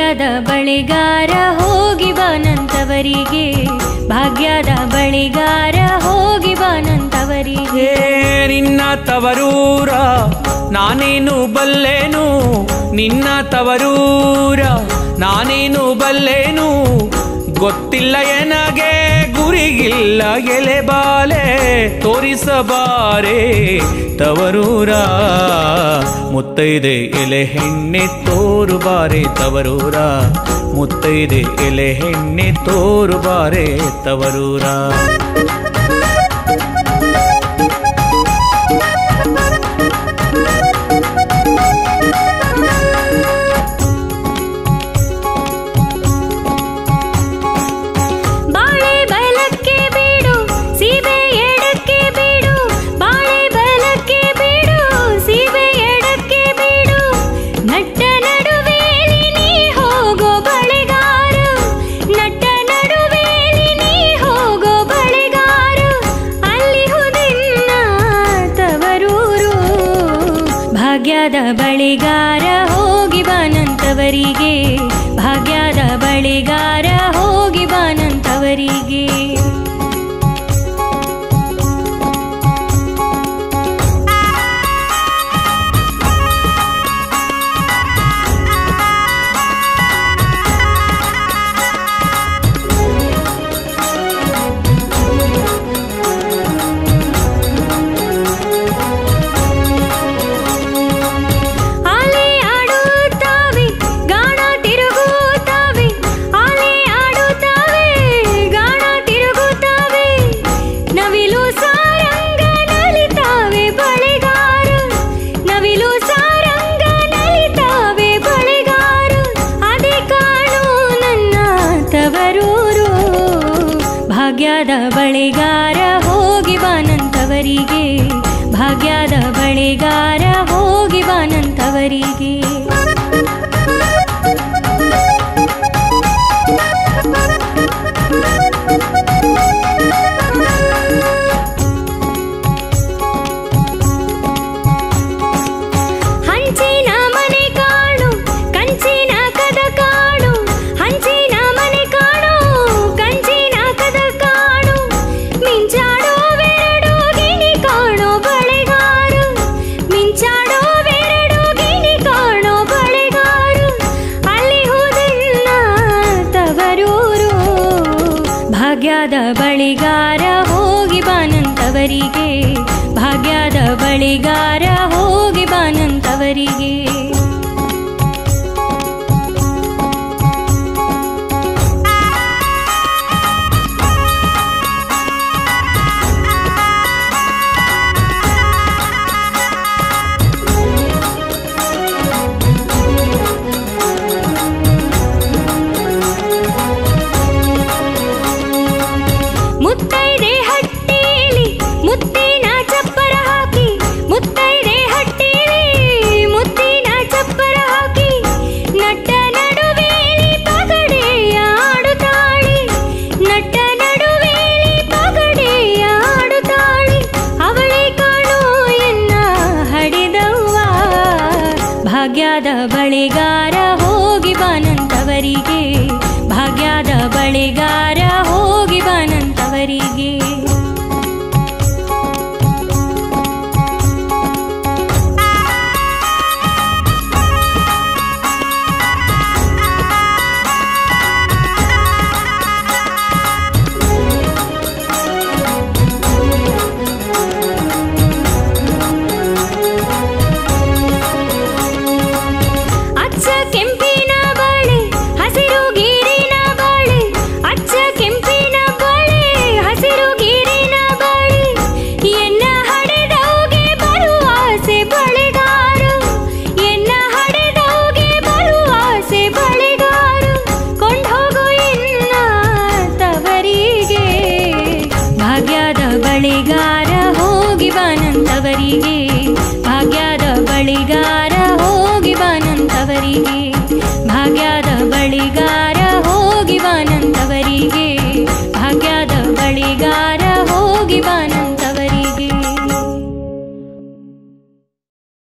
ಭಾಗ್ಯದ ಬಳಿಗಾರ ಹೋಗಿ ಬಾನಂತವರಿಗೆ ಭಾಗ್ಯದ ಬಳಿಗಾರ ಹೋಗಿ ಬಾನಂತವರಿಗೆ ಏ ನಿನ್ನ ತವರೂರ ನಾನೇನು ಬಲ್ಲೆನು ನಿನ್ನ ತವರೂರ ನಾನೇನು ಬಲ್ಲೆನು ಗೊತ್ತಿಲ್ಲ ಎನಗೆ ಗುರಿಗಿಲ್ಲ ಎಲೆ ಬಾಲೆ ತೋರಿಸಬಾರೆ ತವರೂರ ಮುತ್ತೈದೆ ಎಲೆ ಹೆಣ್ಣೆ ತೋರುಬಾರೆ ತವರೂರ ಮುತ್ತೈದೆ ಎಲೆ ಹೆಣ್ಣೆ ತೋರುಬಾರೆ ತವರೂರ ಬಾಳೆ ಬಲಕ್ಕೆ ಬೀಡು ಸೀಬೆ ಎಡಕ್ಕೆ ಬೀಡು ಬಾಳೆ ಬಲಕ್ಕೆ ಬೀಡು ಸೀಬೆ ಎಡಕ್ಕೆ ಬೀಡು ನಟ್ಟ ನಡುವೇಲಿ ನೀ ಹೋಗೋ ಬಳೆಗಾರ ನಟ್ಟ ನಡುವೇಲಿ ನೀ ಹೋಗೋ ಬಳೆಗಾರ ಅಲ್ಲಿ ಹುದಿನ್ನ ತವರೂರು ಭಾಗ್ಯದ ಬಳಿಗಾರ ಹೋಗಿ ಬಾನಂತವರಿಗೆ ಭಾಗ್ಯದ ಬಳಿಗಾರ ಹೋಗಿ ಬಾನಂತವರಿಗೆ ಆಲೆ ಆಡುತ್ತಾವೆ ಗಾಣ ತಿರುಗುತ್ತಾವೆ ಆಲೆ ಆಡುತ್ತಾವೆ ಗಾಣ ತಿರುಗುತ್ತಾವೆ ನವಿಲು ಸಾರಂಗ ನಲಿತಾವೆ ಬಳೆಗಾರ ನವಿಲು ಸಾರಂಗ ನಲಿತಾವೆ ಬಳೆಗಾರ ಅದೇ ಕಾಣು ನನ್ನ ತವರೂರು ಭಾಗ್ಯದ ಬಳೆಗಾರ ಹೋಗಿ ಬಾನಂತವರಿಗೆ ಭಾಗ್ಯದ ಬಳೆಗಾರ ಹೋಗಿ ಬಾನಂತವರಿಗೆ ಹಂಚಿನ ಮನೆ ಕಾಣು ಕಂಚಿನ ಕದ ಕಾಣು ಹಂಚಿನ ಮನೆ ಕಾಣು ಕಂಚಿನ ಕದ ಕಾಣು ಮಿಂಚಾಡೋ ಬೆರಡು ಗಿಣಿ ಕಾಣೋ ಬಳೆಗಾರ ಮಿಂಚಾಡೋ ಬೆರಡು ಗಿಣಿ ಕಾಣೋ ಬಳೆಗಾರ ಅಲ್ಲಿ ಹುದಿಲ್ಲ ತವರೂರು ಭಾಗ್ಯದ ಬಳಿಗಾರ ಹೋಗಿ ಬಾನಂತವರಿಗೆ ಭಾಗ್ಯದ ಬಳಿಗಾರ ಹೋಗಿ ಬಾನಂತವರಿಗೆ ಮುತ್ತೈದೆ ಹಟ್ಟಿಲಿ ಮುತ್ತಿನ ಚಪ್ಪರ ಹಾಕಿ ಮುತ್ತೈದೆ ಹಟ್ಟಿಲಿ ಮುತ್ತಿನ ಚಪ್ಪರ ಹಾಕಿ ನಟ್ಟ ನಡುವೇಲಿ ಪಗಡೆಯ ಆಡುತ್ತಾಳೆ ನಟ್ಟ ನಡುವೇಲಿ ಪಗಡೆಯ ಆಡುತ್ತಾಳೆ ಅವಳೆ ಕಾಣೋ ಎನ್ನ ಹಡಿದವ್ವ ಭಾಗ್ಯದ ಬಳಿಗಾರ ಹೋಗಿ ಬಾನಂತವರಿಗೆ ಭಾಗ್ಯದ ಬಳಿಗಾರ ಹೋಗಿ ಬಾನಂತವರಿಗೆ ಅಚ್ಚ ಕೆಂಪಿನ ಬಾಳೆ ಹಸಿರು ಗೀರಿನ ಬಾಳೆ ಅಚ್ಚ ಕೆಂಪಿನ ಬಾಳೆ ಹಸಿರು ಗೀರಿನ ಬಾಳೆ ಎನ್ನ ಹಡೆದವ್ಗೆ ಬರುವ ಆಸೆ ಬಳೆಗಾರ ಎನ್ನ ಹಡೆದವ್ಗೆ ಬರುವ ಆಸೆ ಬಳೆಗಾರ ಕೊಂಡೋಗು ಇನ್ನ ತವರಿಗೆ ಭಾಗ್ಯದ ಬಳಿಗಾರ ಹೋಗಿ ಬಾನಂತವರಿಗೆ